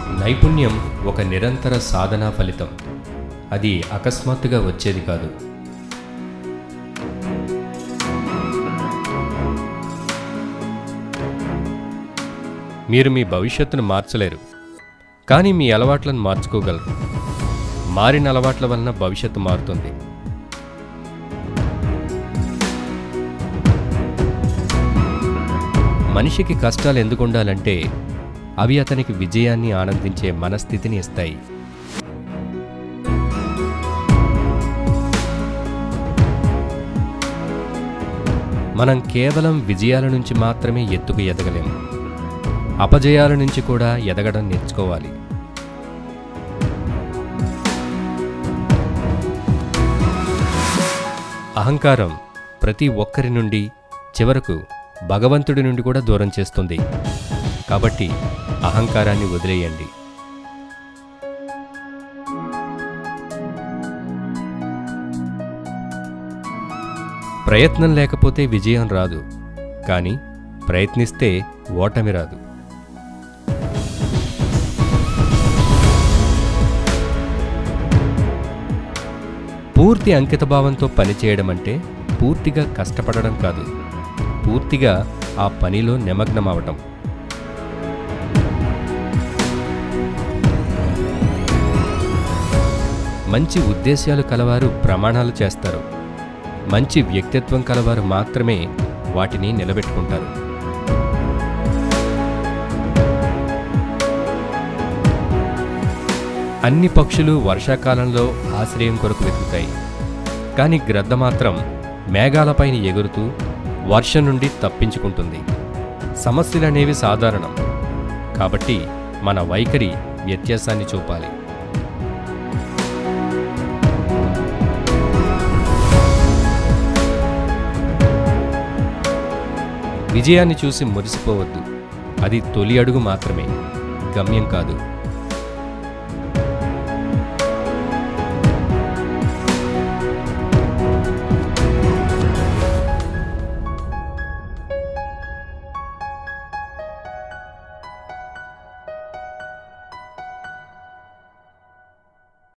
నైపుణ్యం ఒక నిరంతర సాధనా ఫలితం అది అకస్మాత్తుగా వచ్చేది కాదు మీరు మీ భవిష్యత్తును మార్చలేరు కానీ మీ అలవాట్లను మార్చుకోగలరు మారిన అలవాట్ల వలన భవిష్యత్తు మారుతుంది మనిషికి కష్టాలు ఎందుకు ఉండాలంటే అవి అతనికి విజయాన్ని ఆనందించే మనస్థితిని ఇస్తాయి మనం కేవలం విజయాల నుంచి మాత్రమే ఎత్తుకు ఎదగలేము అపజయాల నుంచి కూడా ఎదగడం నేర్చుకోవాలి అహంకారం ప్రతి ఒక్కరి నుండి చివరకు భగవంతుడి నుండి కూడా దూరం చేస్తుంది కాబట్టి అహంకారాన్ని వదిలేయండి ప్రయత్నం లేకపోతే విజయం రాదు కానీ ప్రయత్నిస్తే ఓటమి రాదు పూర్తి అంకితభావంతో పనిచేయడం అంటే పూర్తిగా కష్టపడడం కాదు పూర్తిగా ఆ పనిలో నిమగ్నమవటం మంచి ఉద్దేశ్యాలు కలవారు ప్రమాణాలు చేస్తారు మంచి వ్యక్తిత్వం కలవారు మాత్రమే వాటిని నిలబెట్టుకుంటారు అన్ని పక్షులు వర్షాకాలంలో ఆశ్రయం కొరకు వెతుకుతాయి కానీ గ్రద్ద మాత్రం మేఘాలపైన ఎగురుతూ వర్షం నుండి తప్పించుకుంటుంది సమస్యలనేవి సాధారణం కాబట్టి మన వైఖరి వ్యత్యాసాన్ని చూపాలి విజయాన్ని చూసి మురిసిపోవద్దు అది తొలి అడుగు మాత్రమే గమ్యం కాదు